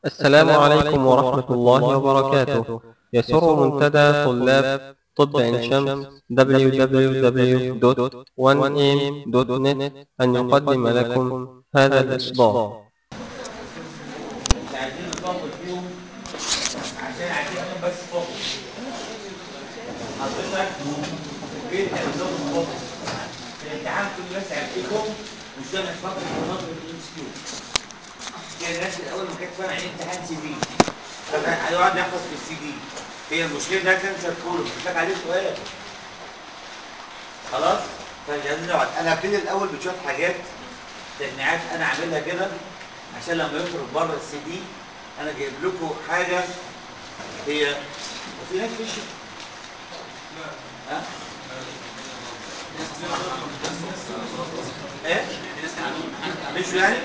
السلام عليكم ورحمة الله وبركاته يسر منتدى طلاب طب عين شمس www.1am.net أن يقدم لكم هذا الإصدار مش عايزين نطول فيهم عشان عايزين نعمل بس فوكس حضرتك في البيت تعمل لهم فوكس في الامتحان كل الناس عرفتهم مش ده مش فتره مناظره الام اس كيو كده الناس الاول ما كانت فاهمه يعني امتحان سي دي فكان هيقعد يحفظ في السي دي هي المشكله ده كانسر كله مش محتاج عليه سؤال خلاص فالجهاز ده انا هبتدي الاول بشويه حاجات تجميعات انا عاملها كده عشان لما يخرج بره السي دي انا جايب لكم حاجه هي وفي ناس فيش ها ايه مش يعني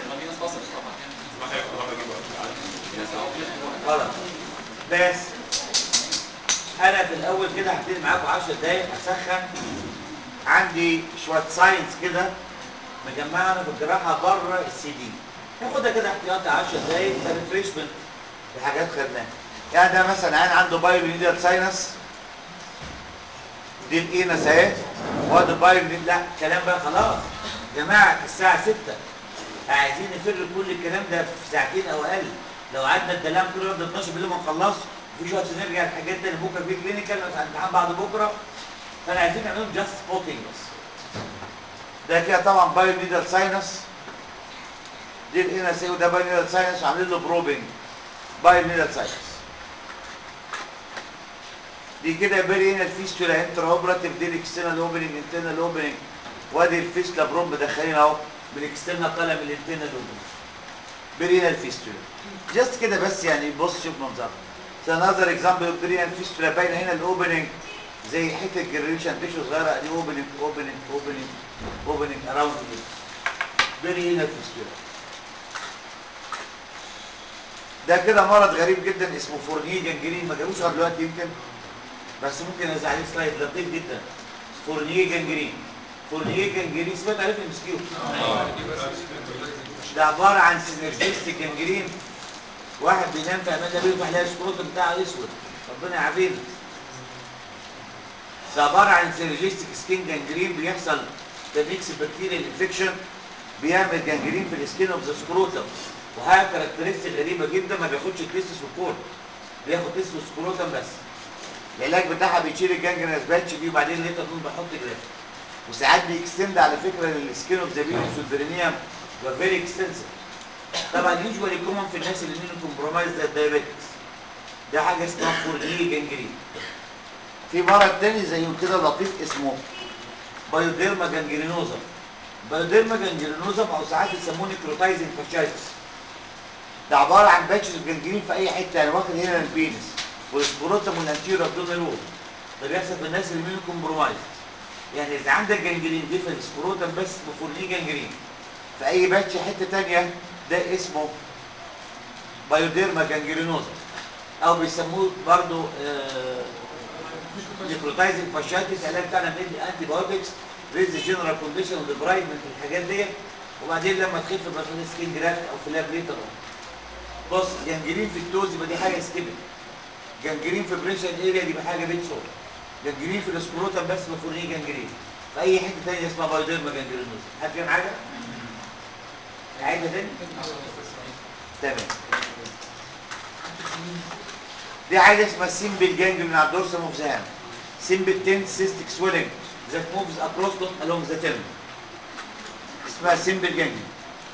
خلاص بس انا في الاول كده هبتدي معاكم 10 دقايق اسخن عندي شويه ساينس كده مجمعها انا في الجراحه بره السي دي ناخدها كده احتياطي 10 دقايق ده ريفريشمنت لحاجات خدناها يعني ده مثلا عين عنده بايولينيال ساينس دي الانس اهي وادي بايولينيال لا كلام بقى خلاص يا جماعه الساعه 6 عايزين نفر كل الكلام ده في ساعتين او اقل لو قعدنا الكلام كله يبدا 12 بالليل ما نخلصش مفيش وقت نرجع للحاجات تاني بكره في كلينيكال امتحان بعد بكره فانا عايزين نعملهم جاست سبوتنج بس ده كده طبعا بايولينيال ساينس دي الانس وده بايولينيال ساينس وعاملين له بروبنج بايولينيال ساينس دي كده بيري هنا الفيستولا انترا اوبراتيف دي الاكسترنال اوبننج انترنال اوبننج وادي الفيستولا بروب مدخلين اهو بالاكسترنال طالع من الانترنال اوبننج بيري هنا الفيستولا جاست كده بس يعني بص شوف منظرها نظر اكزامبل اوف بيري هنا الفيستولا باينه هنا الاوبننج زي حته جريشن تيشو صغيره دي اوبننج اوبننج اوبننج اوبننج اراوند بيري هنا الفيستولا ده كده مرض غريب جدا اسمه فورنيه جنجرين ما جابوش لغايه دلوقتي يمكن بس ممكن انزل عليه سلايد لطيف جدا فورنيه جنجرين فورنيه جنجرين سمعت عليه في المسكيو ده عباره عن سينرجيستيك جنجرين واحد بينام في امان الله بيفتح يلاقي السكروت بتاعه اسود ربنا يعافينا ده عباره عن سينرجيستيك سكين جنجرين بيحصل تميكس بكتيريال انفكشن بيعمل جنجرين في السكين اوف ذا سكروتم وحاجه كاركترستيك غريبه جدا ما بياخدش التستس والكور بياخد تستس والسكروتم بس العلاج بتاعها بيشيل الجانجرينس باتش دي وبعدين لقيت دول بحط جراف وساعات بيكستند على فكره للسكين اوف ذا فينوس والبرينيوم فيري اكستنسيف طبعا يوجوالي كومن في الناس اللي منهم كومبرومايز زي الدايابيتكس ده حاجه اسمها فورنيه جانجرين في مرض تاني زيه كده لطيف اسمه بايوديرما جانجرينوزا بايوديرما جانجرينوزا او ساعات يسموه نيكروتايزنج فاشايتس ده عباره عن باتشز جانجرين في اي حته يعني واخد هنا البينس والسكروتم والانتيرو ابدومينال وول ده بيحصل في الناس اللي منهم كومبرومايز يعني اذا عندك جانجرين دي في السكروتم بس بفورنيه جانجرين في اي باتش حته ثانيه ده اسمه بايوديرما جانجرينوزا او بيسموه برضه آه نيكروتايزنج فاشياتيس العلاج بتاعنا بندي انتي بايوتكس ريز جنرال كونديشن وديبرايفمنت الحاجات ديت وبعدين لما تخف بناخد سكين جرافت او فلاب ليتر بص جنجرين في التوز يبقى دي حاجه سكيبل جنجرين في بريشن اريا دي حاجه بيت سور جنجرين في السكروتم بس مفهوم جنجرين في اي حته ثانيه اسمها بايوديرما جنجرينوز حد فاهم حاجه؟ عايزه تاني؟ تمام دي حاجه اسمها سيمبل جانجرين على الدورسم اوف ذا هاند سيمبل تنس سيستيك سويلنج ذات موفز اكروس دوت along ذا تيرم اسمها سيمبل جانجرين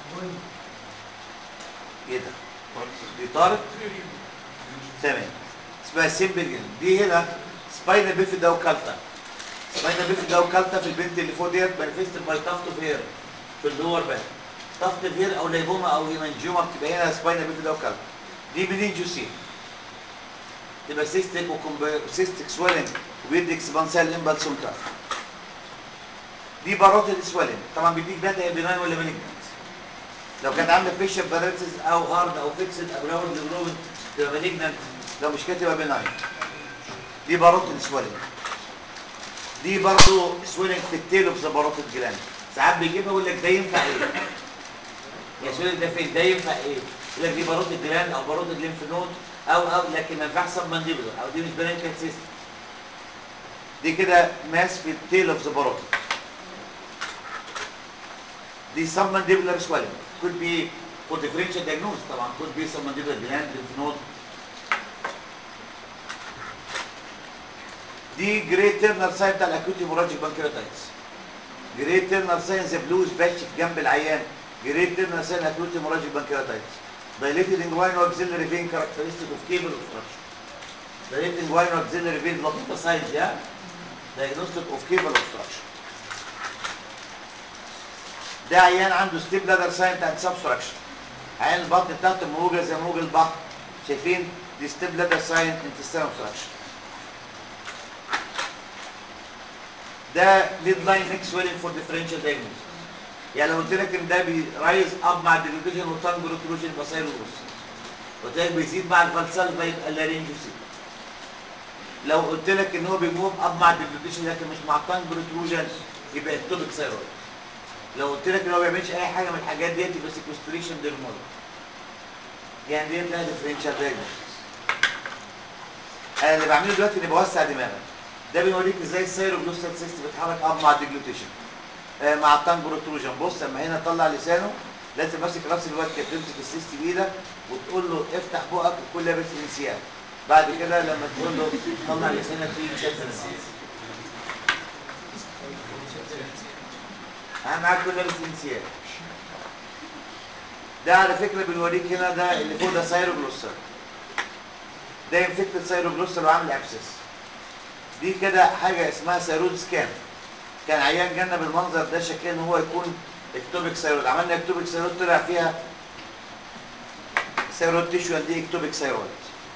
ايه ده؟ دي طارق تمام اسمها سيمبل جانجرين دي هنا سباينال بيفيدا وكالتا سباينال بيفيدا وكالتا في البنت اللي فوق ديت مانيفيست باي تافت اوف هير في اللور باك تافت اوف هير او ليبوما او هيمانجيوما بتبقى هنا سباينال بيفيدا وكالتا دي منين جوسين تبقى سيستيك وسيستيك سويلنج وبيدي اكسبانسال امبالسون كاف دي باروتيد سويلنج طبعا بيديك داتا يا بناين ولا مالجنت لو كانت عامله فيشر باراليسيس او هارد او فيكسد او راوند جروفن تبقى مالجنت لو مش كده تبقى بناين دي باروتيد سويلنج دي برضه سويلنج في التيل اوف ذا باروتيد جلاند ساعات بيجيبها يقول لك ده ينفع ايه؟ يا سويلنج ده فين؟ ده ينفع ايه؟ يقول لك دي باروتيد جلاند او باروتيد ليمف نود او او لكن ما ينفعش سب مانديبولار او دي مش برانكال سيستم دي كده ماس في التيل اوف ذا باروتيد دي سب مانديبولار سويلنج could be for differential diagnosis طبعا could be submandibular gland lymph node دي جري تيرنر ساين بتاع الاكوت هيموراجيك بانكرياتايتس جري تيرنر ساين ذا بلوز باتش في جنب العيان جري تيرنر ساين اكوت هيموراجيك بانكرياتايتس dilated inguinal axillary vein characteristic of cable obstruction dilated inguinal axillary vein لطيفه ساينز يا diagnostic of cable obstruction ده عيان عنده ستيب لادر ساين بتاعت سبستراكشن عيان البطن بتاعته موجه زي موج البحر شايفين دي ستيب لادر ساين انتستين اوبستراكشن ده ميد لاين نيك سويلنج فور ديفرنشال دايجنوز يعني لو قلت لك ان ده بيرايز اب مع الديلوكيشن والتانج روتروجين يبقى سايروس قلت لك بيزيد مع الفالسال يبقى اللارينجوسي لو قلت لك ان هو بيموف اب مع الديلوكيشن لكن مش مع التانج روتروجين يبقى اكتوبيك سايرويد لو قلت لك ان هو ما بيعملش اي حاجه من الحاجات ديت يبقى سيكوستريشن ديرمال يعني ديت لها ديفرنشال دايجنوز انا اللي بعمله دلوقتي اني بوسع دماغك ده بيوريك ازاي السيروجلوستال سيست بيتحرك اب مع الديجلوتيشن آه مع التانج بروتروجن بص لما هنا طلع لسانه لازم ماسك راس الواد كده تمسك السيست بايدك وتقول له افتح بقك الكل لابس انسياب بعد كده لما تقول له طلع لسانك فيه شد اهم حاجه كل لابس انسياب ده على فكره بنوريك هنا ده اللي فوق ده سيروجلوستال ده انفكتد سيروجلوستال وعامل ابسس دي كده حاجه اسمها سيرود سكان كان عيان جالنا بالمنظر ده شكل ان هو يكون اكتوبيك سيرود عملنا اكتوبيك سيرود طلع فيها سيرود تيشو دي اكتوبيك سيرود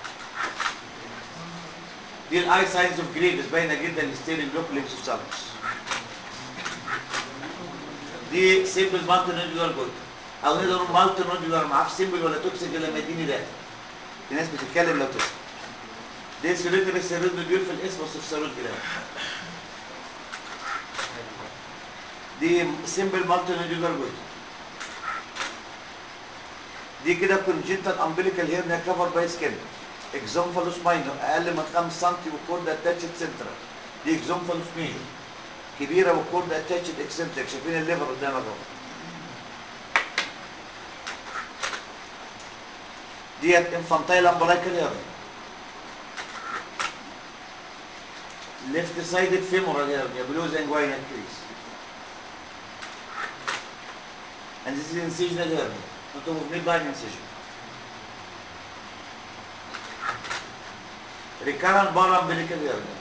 دي الاي ساينز اوف جريفز باينه جدا الستيرين بلوك ليمسوسالمس دي سيمبل مالتي نودولار جولد او نقدر نقول مالتي نودولار ما اعرفش سيمبل ولا توكسيك لما يديني ده في ناس بتتكلم لو تسمع دي سيرود بس سيرود نوديول في الاسم بس في سيرود جلاند دي سيمبل مالتي نودولار جولد دي كده كونجنتال امبليكال هيرنيا كفر باي سكين اكزومفالوس ماينور اقل من 5 سم والكورد اتاتشد سنترال دي اكزومفالوس ميجور كبيره والكورد اتاتشد اكسنتريك شايفين الليفر قدامك اهو ديت انفانتايل امبلايكال هيرنيا left sided femoral hernia below the inguinal crease and this is incisional hernia on top of midline incision recurrent parumbilical hernia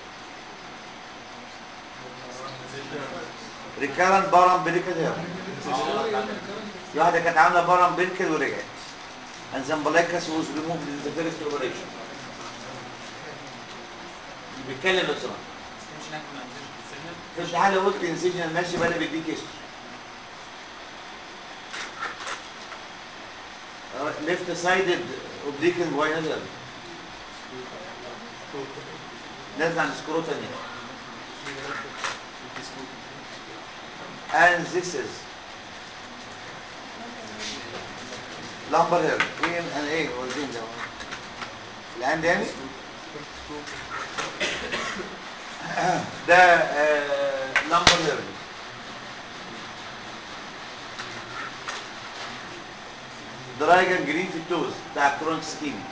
recurrent parumbilical hernia في واحدة كانت عاملة parumbilical ورجعت and the umbilicus was removed in the first operation بيتكلم لو سمحت في الحالة قلت انسجن ماشي بقى انا بديك اسم ليفت سايدد اوبليك انجوينال نازل عن السكروتا هنا and this is lumbar hair فين انا ايه واخدين ده الان يعني ده لامبر هيرن درايجن جرين في التوز بتاع كرونك سكيمي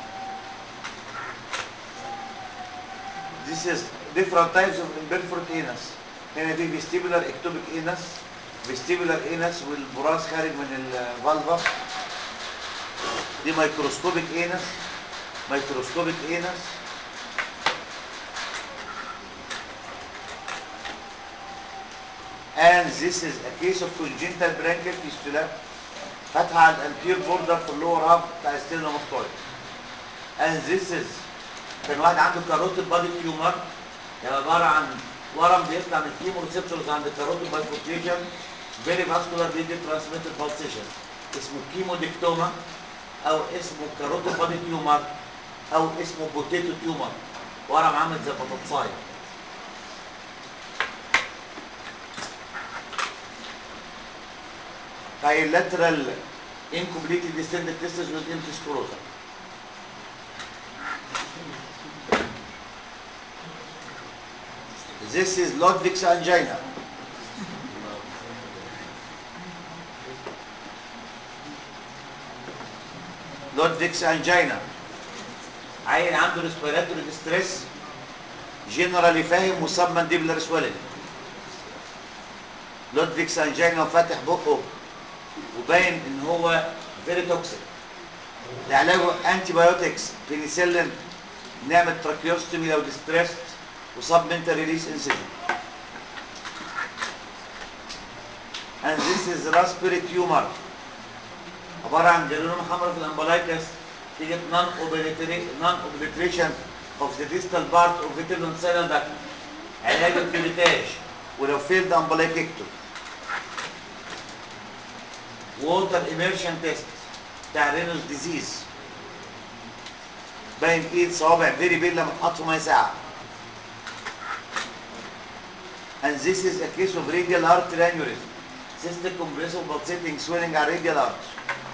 This is different types of imperforate anus هنا في vestibular ectopic anus vestibular anus والبراز خارج من الفالفا دي مايكروسكوبيك anus مايكروسكوبيك anus and this is a case of congenital branchial fistula فاتحه على الانتير بوردر في اللور هاف بتاع الستيرنوماستويد and this is كان واحد عنده كاروتيد بادي تيومر يعني عباره عن ورم بيطلع من الكيمو ريسبتورز عند الكاروتيد بايفورتيشن فيري فاسكولار فيديو ترانسميتد بالسيشن اسمه كيموديكتوما او اسمه كاروتيد بادي تيومر او اسمه بوتيتو تيومر ورم عامل زي البطاطسايه bilateral incompletely distended testes with empty scrotum. This is Ludwig's angina. Ludwig's angina. عيل عنده respiratory distress generally فاهم وسب mandibular swelling. Ludwig's angina وفاتح بقه وباين ان هو very toxic. لعلاجه antibiotics penicillin نعمل tracheostomy لو distressed وسبمنتال ريليس انسيجن and this is raspberry tumor عبارة عن جرينوم حمراء في الامبلايكس تيجي non non obliteration of the distal part of vitellion cell duct علاج الكيوريتاج ولو فيلد امبلايككتوم ووتر immersion تيست بتاع رينوس ديزيز باين ايد صوابع فيري بين لما تحط في ميه ساقعه and this is a case of radial artery aneurysm cystic compressive pulsating swelling على radial artery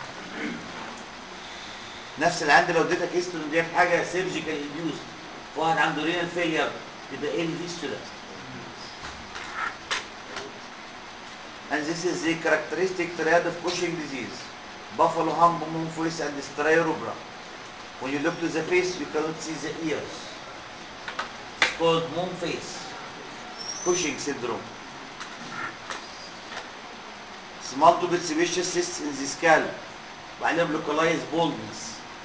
نفس اللي عندي لو اديتك هيستوري دي حاجه سيرجيكال انديوس واحد عنده رينال فيلير يبقى ايه الفيستولا and this is the characteristic triad of Cushing disease buffalo hump moon face and striorubra when you look to the face you cannot see the ears it's called moon face Cushing syndrome. It's multiple sebaceous cysts in the scalp. وعليهم localized baldness.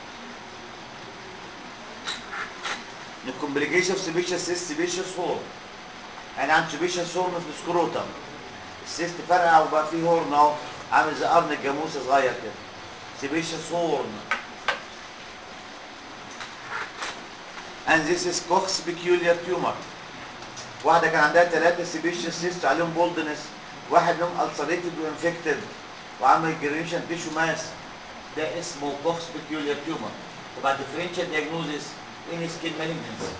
The complication of sebaceous cyst sebaceous horn. يعني عند sebaceous horn في السكروتم. السيست فرقع وبقى فيه هورن اهو عامل زي قرن الجاموسه صغير كده. sebaceous horn. And this is Koch's peculiar tumor. واحدة كان عندها ثلاثة سيبيشيس سيست عليهم بولدنس واحد منهم السريتد وانفكتد وعمل جرينيشن تيشو ماس ده اسمه كوكس بيكيولير تيومر وبعد ديفرنشال دياجنوزيس ان سكين مالجنسي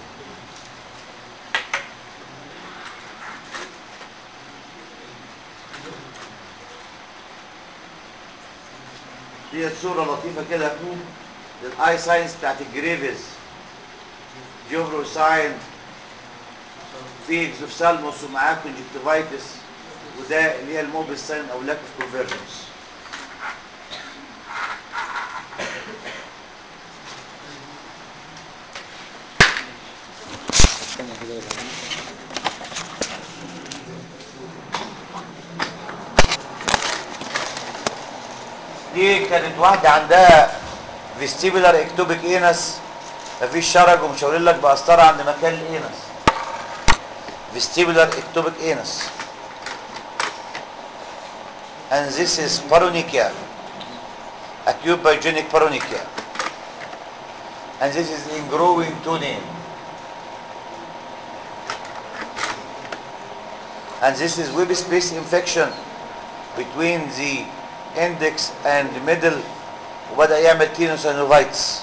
دي صورة لطيفة كده للاي ساينس بتاعت الجريفز جوفرو ساين في اكزوفسالموس ومعاه كونجكتيفايتس وده اللي هي الموبس ساين او لاك اوف كونفرجنس دي كانت واحدة عندها فيستيبولار اكتوبيك اينس مفيش شرج ومش هقول لك بقسطره عند مكان الانس vestibular ectopic anus and this is paronychia acute pyogenic paronychia and this is ingrowing toenail and this is web space infection between the index and the middle وبدأ يعمل tenosynovitis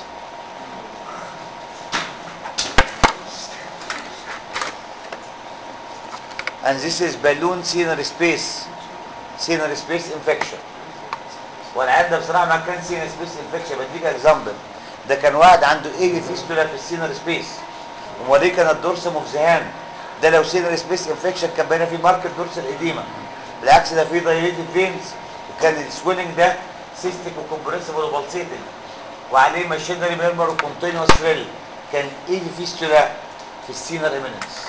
and this is balloon scenery space scenery space infection والعيان ده بصراحه ما كان سينر سبيس انفكشن بديك اكزامبل ده كان واحد عنده ايه فيستولا في السينر سبيس وموريه كان الدورسم اوف ذا هاند ده لو سينر سبيس انفكشن كان باين فيه ماركت دورسال اديما بالعكس ده فيه دايليتد فينز وكان السويلنج ده سيستيك وكومبريسبل وبلسيتنج وعليه ماشينري ميرمر وكونتينوس فيل كان ايه فيستولا في السينر ايميننس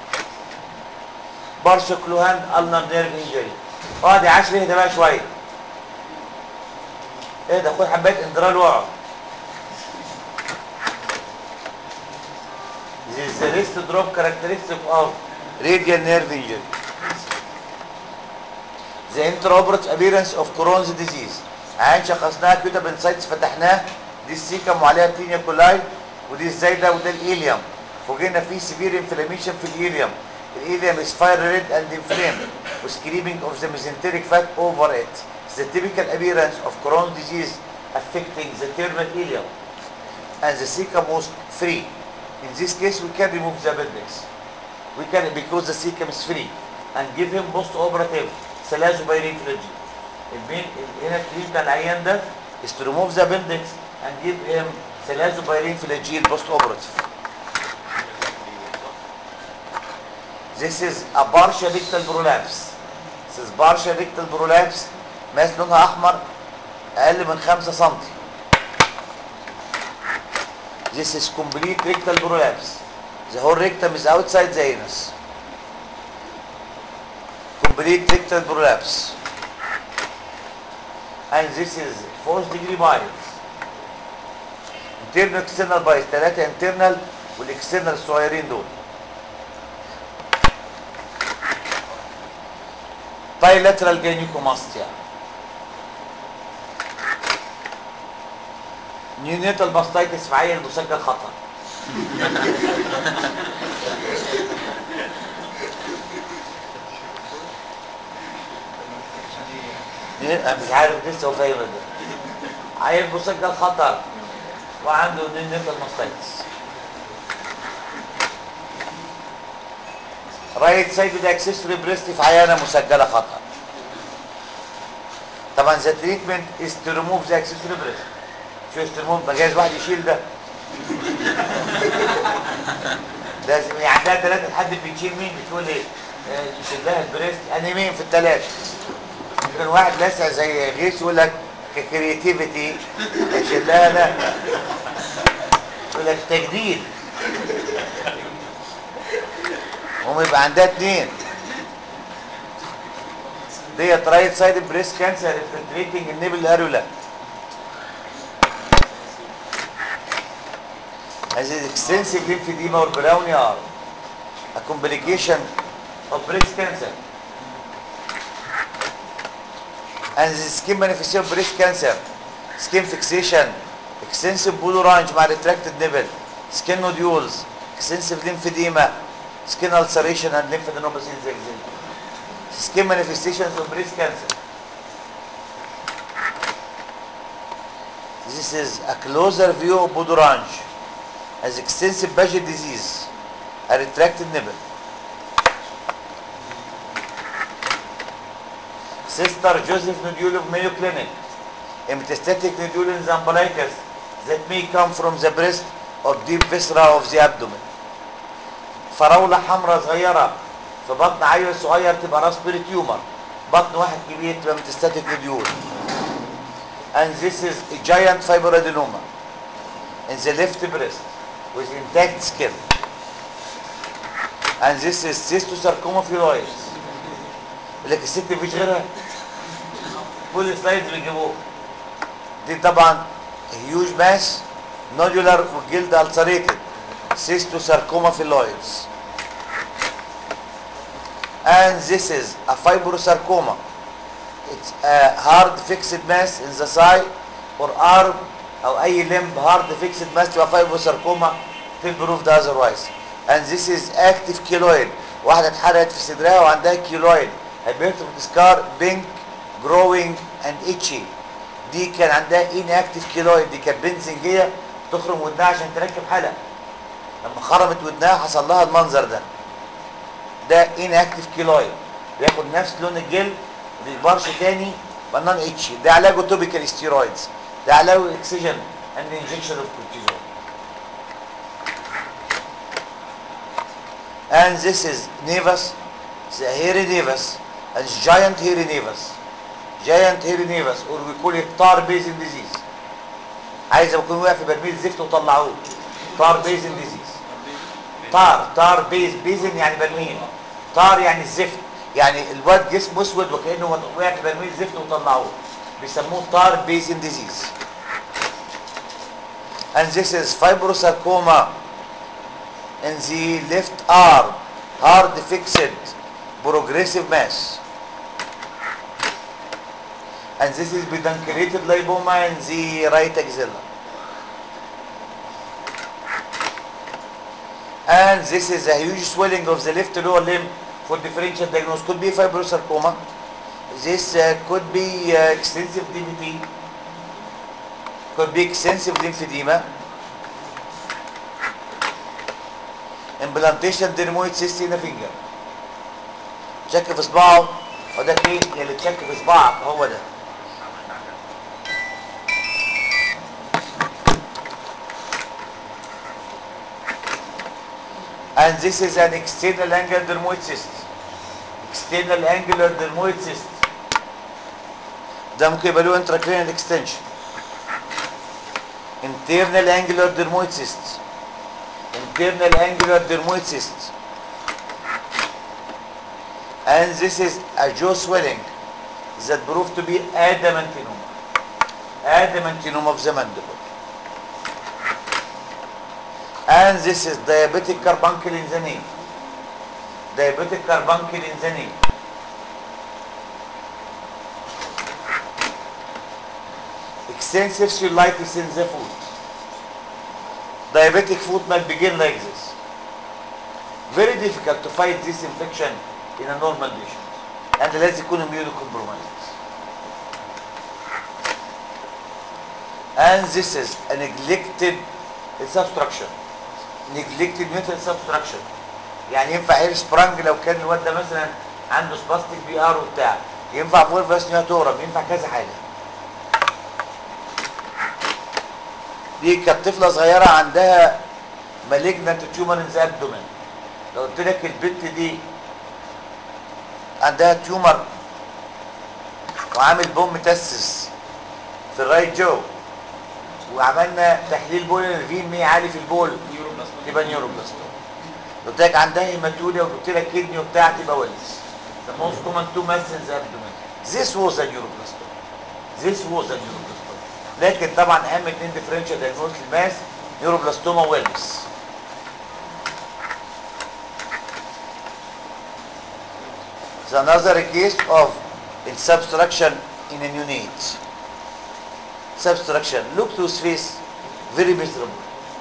بارشو كلوهان النر نيرف انجري اه دي عاش ده بقى شويه ايه ده خد حبايه اندرال واقعد This is the wrist drop characteristic of radial nerve injury. The intraoperative appearance of Crohn's disease. عين شخصناها كده بنسايتس فتحناه دي السيكم وعليها تينيا كولاي ودي الزايده وده الإيليوم فوجئنا فيه سيفير انفلاميشن في الإيليوم الإيليوم is fire red and inflamed with screaming of the mesenteric fat over it. It's the typical appearance of Crohn's disease affecting the terminal ileum and the cecum was free. In this case, we can remove the appendix. We can, because the cecum is free, and give him post-operative salazopyrin المين هنا الكلين بتاع العيان ده is to remove the appendix and give him ثلاثوبيرين فلاجيل post operative This is a partial rectal prolapse. This is partial rectal prolapse ماس لونها احمر اقل من 5 سم. This is complete rectal prolapse. The whole rectum is outside the anus. Complete rectal prolapse. And this is fourth degree bias. Internal external bias ثلاثة internal والاكسترنال الصغيرين دول. bilateral gynecomastia neonatal mastitis في عيل مسجل خطأ انا مش عارف لسه هو فاهم ده عيل مسجل خطأ وعنده neonatal mastitis رايت سايد ده اكسسوري بريست في عيانه مسجله خطا طبعا ذا تريتمنت از تو ريموف ذا اكسسوري بريست شو از تو ريموف جايز واحد يشيل ده لازم يعني عندها ثلاثه لحد بتشيل مين بتقول ايه آه، يشيل لها البريست يعني مين في الثلاثه ممكن واحد لاسع زي غيث يقول لك ككرياتيفيتي يشيل لها ده يقول لك تجديد هم يبقى عندها اتنين ديت رايت سايد بريست كانسر انفلتريتنج النيبل اريولا As is extensive lymphedema or brownie are a complication of breast cancer. And the skin manifestation of breast cancer, skin fixation, extensive blue orange مع retracted nipple, skin nodules, extensive lymphedema, skin ulceration and lymphadenopathy in the axilla. Skin manifestations of breast cancer. This is a closer view of Bodorange as extensive Paget disease, a retracted nipple. Sister Joseph nodule of Mayo Clinic, a metastatic nodule in the umbilicus that may come from the breast or deep viscera of the abdomen. فراولة حمراء صغيرة في بطن عيل صغير تبقى راسبيري تيومر بطن واحد كبير تبقى متستاتيك نوديول and this is a giant fibroadenoma in the left breast with intact skin and this is cystosarcoma phylloides يقول لك الست مفيش غيرها كل السلايدز بيجيبوه دي طبعا هيوج ماس نودولار والجلد ulcerated cystosarcoma phylloides. And this is a fibrosarcoma. It's a hard fixed mass in the thigh or arm أو أي limb hard fixed mass تبقى fibrosarcoma till proved otherwise. And this is active keloid. واحدة اتحرقت في صدرها وعندها كيلويد. Hypertrophic scar pink growing and itchy. دي كان عندها inactive keloid دي كانت بنزنجية تخرم ودنها عشان تركب حلقة. لما خرمت ودنها حصل لها المنظر ده ده اناكتيف كيلويد بياخد نفس لون الجلد ما بيكبرش تاني بنان اتشي ده علاجه توبيكال ستيرويدز ده علاجه اكسجين اند انجكشن اوف كورتيزون and this is nevus the hairy nevus and giant hairy nevus giant hairy nevus or we call it tar basin disease عايز اكون واقف في برميل زفت وطلعوه تار بيزن ديزيز تار تار بيز بيزن يعني برميل تار يعني الزفت يعني الواد جسمه اسود وكانه وقع في برميل زفت وطلعوه بيسموه تار بيزن ديزيز and this is fibrosarcoma in the left arm hard fixed progressive mass and this is pedunculated lipoma in the right axilla and this is a huge swelling of the left lower limb for differential diagnosis could be fibrosarcoma this uh, could be uh, extensive DVT could be extensive lymphedema implantation dermoid cyst in a finger تشك في صباعه هو ده فين اللي تشك في صباعك هو ده and this is an external angular dermoid cyst external angular dermoid cyst ده ممكن يبقى له intracranial extension internal angular dermoid cyst internal angular dermoid cyst and this is a jaw swelling that proved to be adamantinoma adamantinoma of the mandible and this is diabetic carbuncle in the knee diabetic carbuncle in the knee extensive cellulitis in the foot diabetic foot might begin like this very difficult to fight this infection in a normal patient and لازم يكون immunocompromised and this is a neglected substructure neglected method substructure يعني ينفع هير سبرانج لو كان الواد ده مثلا عنده سباستيك بي ار وبتاع ينفع فولفاس نيوتورم ينفع كذا حاجه دي كانت طفله صغيره عندها مالجنت تيومر ان ذا ابدومين لو قلت لك البنت دي عندها تيومر وعامل بوم متسس في الرايت جو وعملنا تحليل بول الفين 100 عالي في البول تبقى نيوروبلاستوم قلت لك عندها هيماتوريا وجبت لك كدني وبتاع تبقى ويلز the most common two mass in the abdomen this was a neuroblastoma this was a neuroblastoma لكن طبعا اهم اتنين differential diagnosis الماس نيوروبلاستوما ويلز It's another case of substruction in a neonate. Substruction. Look to his face. Very miserable.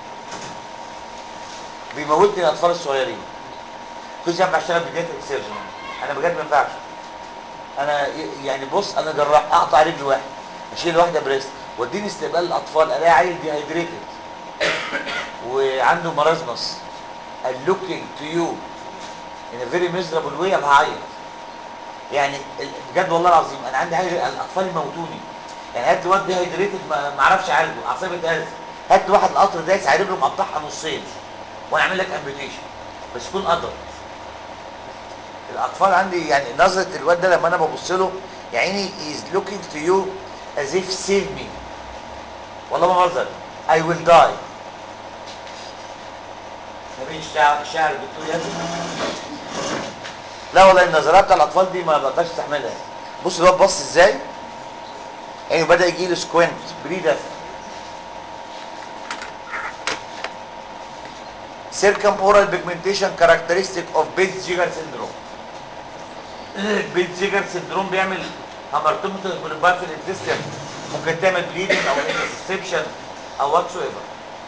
بيموتني الاطفال الصغيرين. كنت ينفع اشتغل بيدياتريك سيرجن انا بجد ما ينفعش. انا ي- يعني بص انا جراح اقطع رجل واحد اشيل واحده بريست واديني استقبال الاطفال الاقي عيل ديهايدريتد وعنده مرازمس and looking to you in a very miserable way ابقى هعيط. يعني ال- بجد والله العظيم انا عندي حاجه الاطفال يموتوني يعني هات لي واد ديهايدريتد ما ما اعرفش اعالجه اعصابي اتهز هات لي واحد القطر دايس على رجله مقطعها نصين وانا اعمل لك امبيوتيشن بس يكون قدر الاطفال عندي يعني نظره الواد ده لما انا ببص له يا عيني is looking to you as if save me والله ما بهزر I will die نبيل الشاعر الشاعر الدكتور ياسر لا والله النظرات بتاع الاطفال دي ما بقدرش استحملها بص الواد بص ازاي يعني بدا يجي له سكوينت بريدف سيركم اورال بيجمنتيشن كاركترستيك اوف بيت جيجر سيندروم بيت جيجر سيندروم بيعمل هامرتومتس بالبار في الانتستين ممكن تعمل بليدنج او انترسبشن او واتس ايفر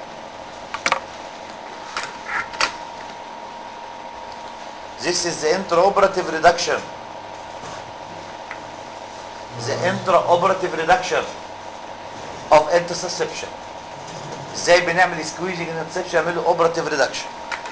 This is the intraoperative reduction. The intraoperative reduction of intussusception. ازاي بنعمل squeezing intussusception نعمله operative reduction.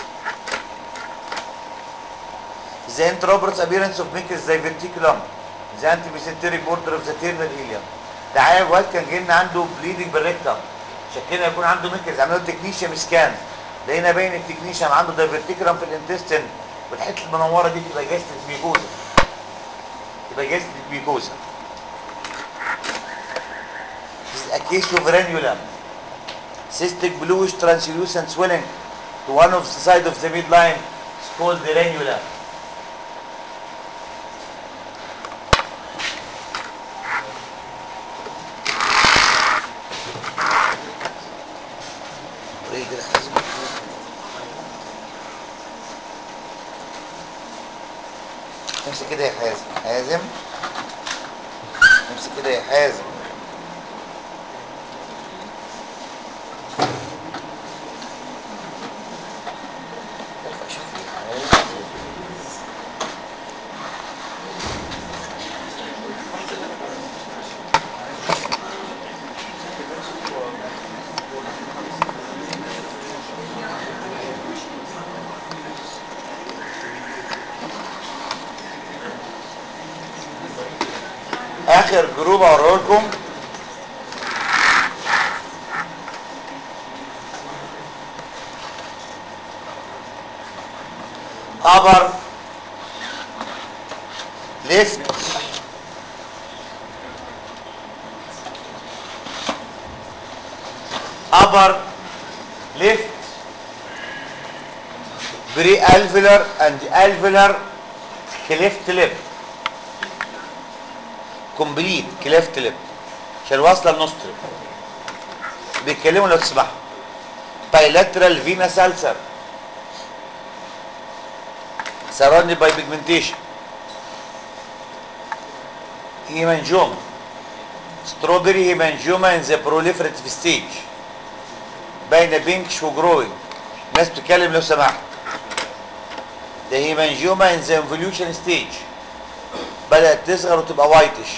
The intraoperative appearance of mucus diverticulum. The antimesenteric border of the terminal ileum. ده عيل واد كان جاي لنا عنده bleeding بالريكتم. شكلنا يكون عنده ميكز عملوا تكنيشيوم سكان. لقينا باين التكنيشيوم عنده دايفرتيكولم في الانتستين والحته المنوره دي تبقى جاستة ميكوزا تبقى جاستة ميكوزا This is a case of ranula cystic bluish translucent swelling to one of the side of the midline it's called the ranula ايه كده حازم امسك كده يا حازم حازم امسك كده يا حازم اخر جروب اوريه لكم upper left upper left pre-alveolar and alveolar cleft lip complete cleft lip عشان واصله النص بيتكلموا لو تسمحوا bilateral venous ulcer surrounded by pigmentation hemangioma strawberry hemangioma in the proliferative stage باينه بينكش وجروينج ناس بتتكلم لو سمحت ده هيمانجيوما ان ذا انفوليوشن ستيج بدات تصغر وتبقى وايتش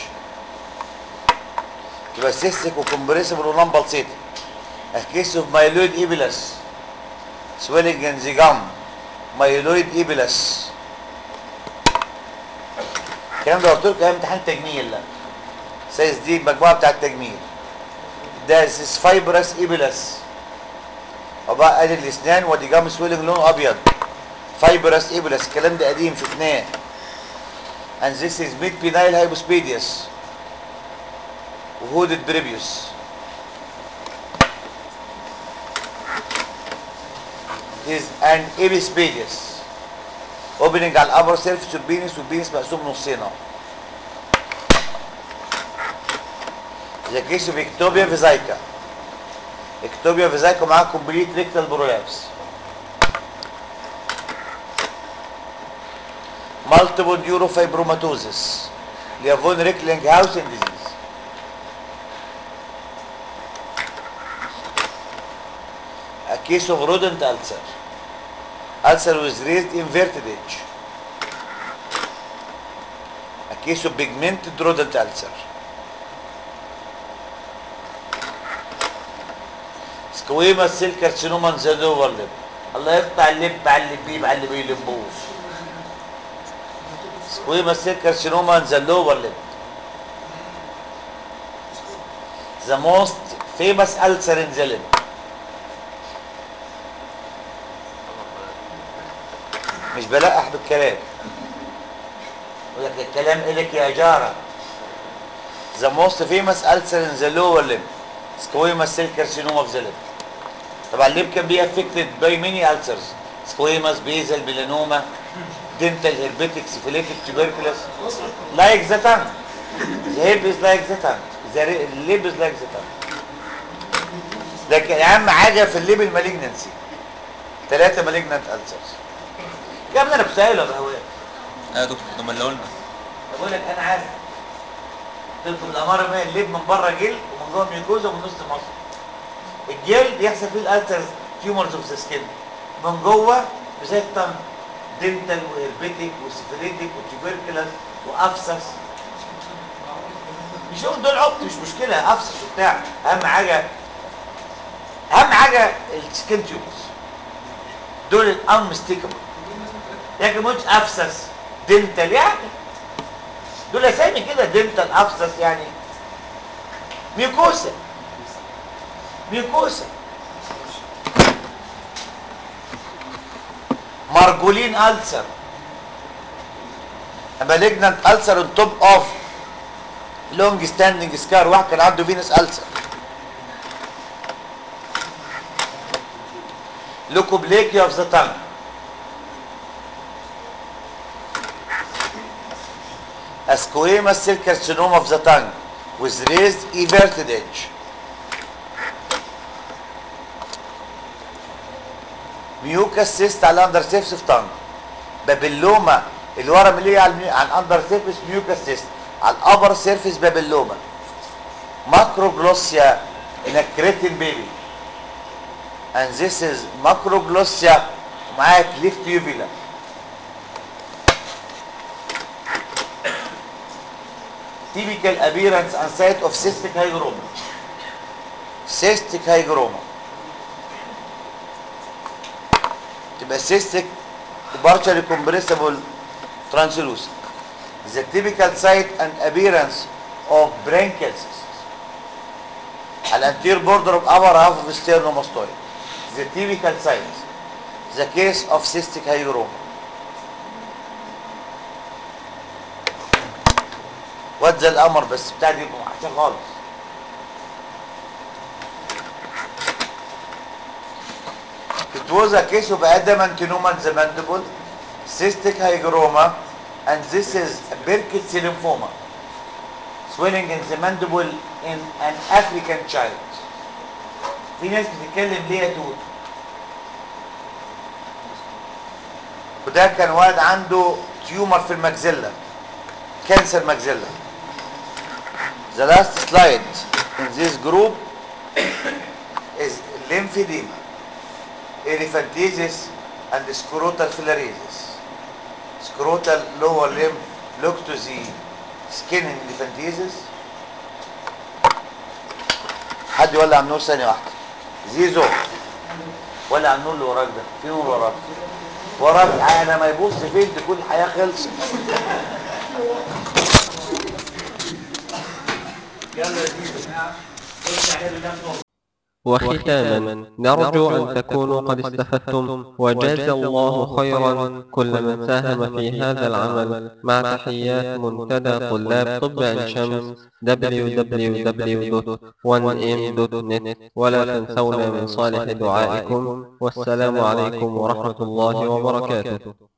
تبقى سيستيك وكمبريسبل ونمبلسيتد A case of myeloid ibulus swelling in the gum myeloid ibulus الكلام ده قلت لكم ايام امتحان تجميل لا سايز دي المجموعه بتاعه التجميل ده سيس فايبرس ايبلس وبقى ادي الاسنان ودي جام سويلنج لونه ابيض فايبرس ايبلس الكلام ده قديم شفناه and this is mid penile hypospadias وهودد بريبيوس is an epispadias opening على الابر سيرفيس والبينس والبينس مقسوم نصين اهو The case of ectopia vesica ectopia vesica معاها complete rectal prolapse multiple neurofibromatosis اللي هي فون ريكلينج هاوسن disease a case of rodent ulcer ulcer with raised inverted edge a case of pigmented rodent ulcer سكويما سيل كارسينوما زاد اوفر ليب الله يقطع اللب على اللي بيب على اللي بيلبوه سكويما سيل كارسينوما زاد اوفر ليب the most famous ulcer in the lip مش بلقح بالكلام يقول لك الكلام إلك يا جارة the most famous ulcer in the lower limb squamous cell carcinoma of the lip طبعا الليب كان بي affected by many ulcers squamous basal melanoma dental herpetic syphilitic tuberculosis like the tongue the hip is like the tongue the lip is like the tongue لكن اهم حاجه في الليب المالجنسي ثلاثه مالجنت ulcers يا ابني انا كنت قايله يا هواء ايوه يا دكتور ده ما اللي قلنا بقول لك انا عارف قلت لكم الاماره ما الليب من بره جلد ومن جوه ميوكوزا ومن نص مصر الجلد يحصل فيه الالترز تيومرز اوف ذا سكين من جوه زي الطن دنتال وهربيتك وسيفيليتك وتيبركلس وافسس مش هقول دول عقد مش مشكله افسس وبتاع اهم حاجه اهم حاجه السكين تيومرز دول الانمستيكابل لكن مش افسس دنتال يعني دول اسامي كده دنتال افسس يعني ميوكوسا ميوكوسا مارجولين ألسر malignant ulcer on top of long standing scar واحد كان عنده فينس ألسر leukoplakia of the tongue a squamous cell carcinoma of the tongue with raised everted edge ميوكاس سيست على الاندر سيرفيس اوف تانج بابلوما الورم اللي هي على الميو... على الاندر سيرفيس ميوكاس سيست على الابر سيرفيس بابلوما ماكروجلوسيا in a cretin baby and this is macroglossia ومعاها cleft uvula typical appearance and site of cystic hygroma cystic hygroma تبقى cystic partially compressible translucent the typical site and appearance of branchial cysts على anterior border of upper half of sternomastoid the typical site the case of cystic hygroma واد زي القمر بس بتاع دي وحشه خالص It was a case of adamantinoma in the mandible, cystic hygroma, and this is Burkitt's lymphoma. Swelling in the mandible in an African child. في ناس بتتكلم ليه يا دود وده كان واد عنده تيومر في المجزلة كانسر مجزلة The last slide in this group is lymphedema, elephantiasis, and scrotal filariasis. Scrotal lower limb, look to the skin in elephantiasis. حد يولع النور ثانية واحدة. زيزو ولع النور اللي وراك ده، في نور وراك. وراك انا ما يبص فين تكون الحياة خلصت. يلا يا زيزو. خش عليه بالله وختاما نرجو أن تكونوا قد استفدتم وجاز الله خيرا كل من ساهم في هذا العمل مع تحيات منتدى طلاب طب عين شمس www.1m.net ولا تنسونا من صالح دعائكم والسلام عليكم ورحمة الله وبركاته